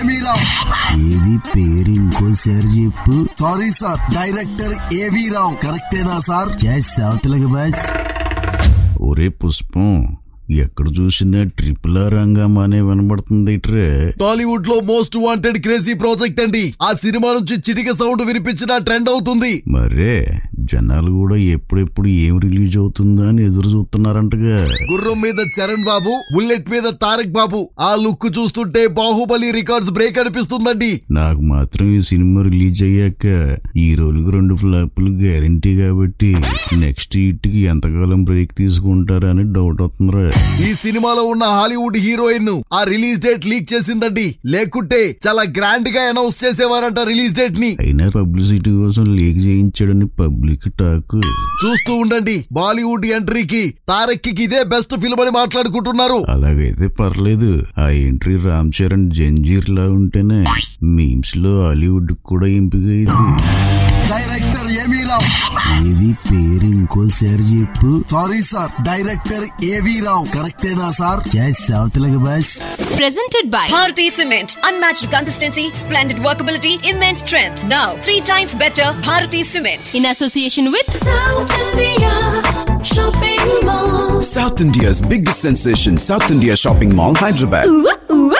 ఏమీ రావు ఏది పేరు ఇంకోసారి చెప్పు సారీ సార్ డైరెక్టర్ ఏవి రావు కరెక్టేనా సార్ చేసి అవతలకి బాస్ ఒరే పుష్పం ఎక్కడ చూసినా ట్రిపుల్ ఆర్ రంగమానే వినబడుతుంది ఇట్రే టాలీవుడ్ లో మోస్ట్ వాంటెడ్ క్రేజీ ప్రాజెక్ట్ అండి ఆ సినిమా నుంచి చిటిక సౌండ్ వినిపించిన ట్రెండ్ అవుతుంది మరే జనాలు కూడా ఎప్పుడెప్పుడు ఏం రిలీజ్ అవుతుందా అని ఎదురు చూస్తున్నారంటగా గుర్రం మీద చరణ్ బాబు బుల్లెట్ మీద తారక్ బాబు ఆ లుక్ చూస్తుంటే బాహుబలి రికార్డ్స్ బ్రేక్ అనిపిస్తుందండి నాకు మాత్రం ఈ సినిమా రిలీజ్ అయ్యాక ఈ రోజుకి రెండు ఫ్లాపులు గ్యారంటీ కాబట్టి నెక్స్ట్ హిట్ కి ఎంతకాలం బ్రేక్ తీసుకుంటారని డౌట్ వస్తుందిరా ఈ సినిమాలో ఉన్న హాలీవుడ్ హీరోయిన్ ఆ రిలీజ్ డేట్ లీక్ చేసిందండి లేకుంటే చాలా గ్రాండ్ గా అనౌన్స్ చేసేవారంట రిలీజ్ డేట్ ని అయినా పబ్లిసిటీ కోసం లీక్ చేయించాడని పబ్లిక్ టాక్ చూస్తూ ఉండండి బాలీవుడ్ ఎంట్రీకి తారక్ కి ఇదే బెస్ట్ ఫిల్మ్ అని మాట్లాడుకుంటున్నారు అలాగైతే పర్లేదు ఆ ఎంట్రీ రామ్ చరణ్ జంజీర్ లా ఉంటేనే మీమ్స్ లో హాలీవుడ్ కూడా ఎంపిక అయింది డైరెక్టర్ ఏమీ రావు ఏది పేరు ఇంకోసారి చెప్పు సారీ సార్ డైరెక్టర్ ఏవి రావు కరెక్టేనా సార్ చేసి అవతలకి boss Presented by Bharati Cement. Unmatched consistency, splendid workability, immense strength. Now, three times better Bharati Cement. in association with South India Shopping Mall. South India's biggest sensation, South India Shopping Mall, Hyderabad. Ooh, ooh,